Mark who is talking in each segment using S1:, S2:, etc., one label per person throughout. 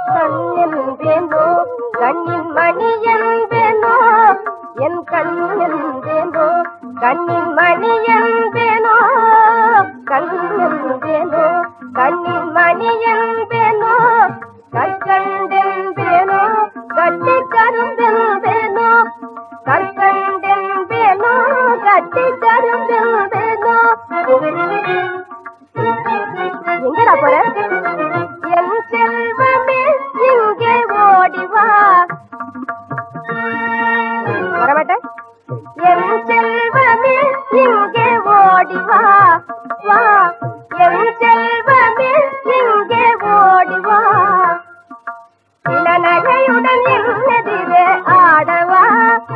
S1: கண் என்பேனோ கண்ணின் மணி என்பேனோ என் கண் என்பேனோ கண்ணின் மணி என்பேனோ கண் என்பேனோ கண்ணின் மணி என்பேனோ கற்கண்டென்பேனோ கட்டி கருந்தென்பேனோ கற்கண்டென்பேனோ கட்டி கருந்தென்பேனோ எங்கடா போற என் செல்வமே இங்கே ஓடி வா வரமாட்டேன் என் செல்வமே இங்கே ஓடி வா வா என் செல்வமே இங்கே ஓடி வா இளநகையுடன் என்னெதிரே ஆடவா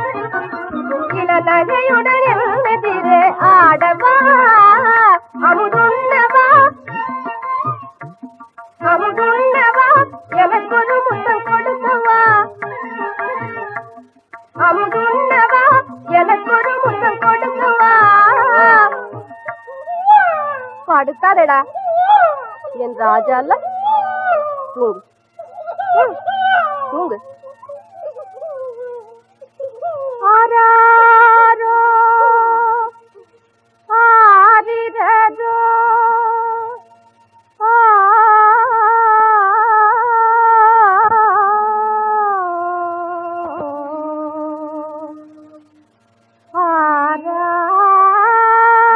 S1: இளநகையுடன் என்னெதிரே ஆடவா அமுதுண்ணவா அமுதுண்ணவா எனக்கொரு முத்தம் கொடுக்கவா அமுதுண்ணவா எனக்கொரு முத்தம் கொடுக்கவா படுத்தாதடா என் ராஜால தூங்கு ம், தூங்கு ஆராரோ ஆரிரரோ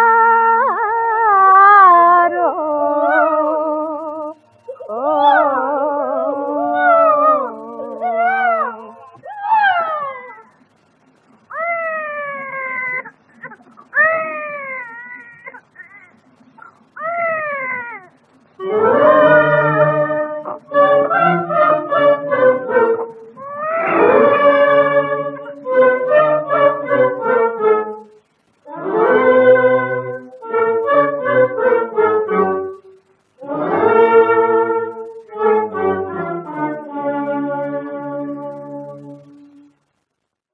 S1: ஆராரோ ஓ